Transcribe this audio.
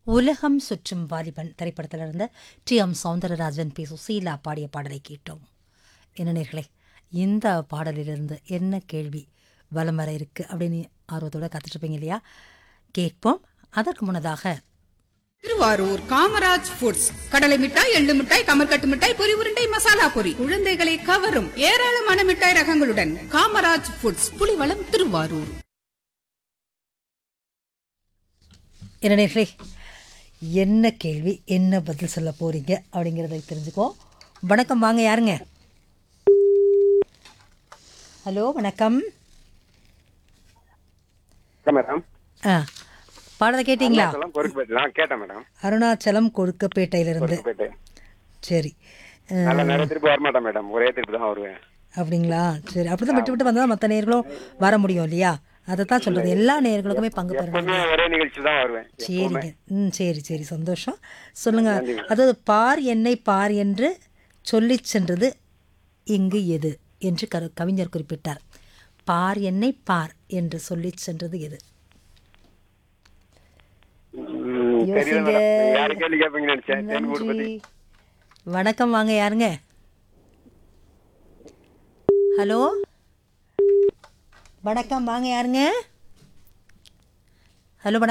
உலகம் சுற்றும் வாலிபன் திரைப்படத்தில் இருந்த T M Soundararajan P Susheela பாடிய பாடலை கேட்டோம் என்ன நேர்களே இந்த பாடலிலிருந்து என்ன கேள்வி வலம் வர இருக்கு அப்படின்னு ஆர்வத்தோட காத்துட்ருப்பீங்க இல்லையா கேட்போம் அதற்கு முன்னதாக திருவாரூர் காமராஜ் ஃபுட்ஸ் கடலை மிட்டாய் எள்ளு மிட்டாய் கமர்கட்டு மிட்டாய் பொரி உருண்டை மசாலா பொரி குழந்தைகளை கவரும் ஏராளமான மிட்டாய் ரகங்களுடன் காமராஜ் ஃபுட்ஸ் புலிவளம் திருவாரூர் என்ன நேர்களே என்ன கேள்வி என்ன பதில் சொல்ல போறீங்க அப்படிங்கிறத தெரிஞ்சுக்கோ வணக்கம் வாங்க யாருங்க ஹலோ வணக்கம் மேடம் ஆ பாடலை கேட்டிங்களா அருணாச்சலம் பொறுப்புப்பேட்டை நான் கேட்டேன் மேடம் அருணாச்சலம் கொழுக்கப்பேட்டையிலிருந்து பொறுப்புப்பேட்டை சரி அஹ், நல்ல நேரம் திருப்பி வரமாட்டேன் மேடம் ஒரே திருப்பி தான் வருவேன் அப்படிங்களா சரி அப்படி தான் விட்டு விட்டு வந்தால் மற்ற நேர்களும் வர முடியும் இல்லையா அதை தான் சொல்கிறது எல்லா நேர்களுக்குமே பங்கு பெறணும் எப்பவுமே ஒரே நிகழ்ச்சி தான் வருவேன் சரிங்க ம் சரி சரி சந்தோஷம் சொல்லுங்க அதாவது பார் என்னை பார் என்று சொல்லிச் சென்றது இங்கு எது என்று கரு கவிஞர் குறிப்பிட்டார் பார் என்னை பார் என்று சொல்லிச் சென்றது எது ம், தெரியல யோசிங்க. மேடம் யாரு கேள்வி கேட்பீங்கன்னு நினைச்சேன் தேன் கூடு பத்தி நன்றி வணக்கம் வாங்க யாருங்க ஹலோ வணக்கம் வாங்க யாருங்க ஹலோ வணக்கம்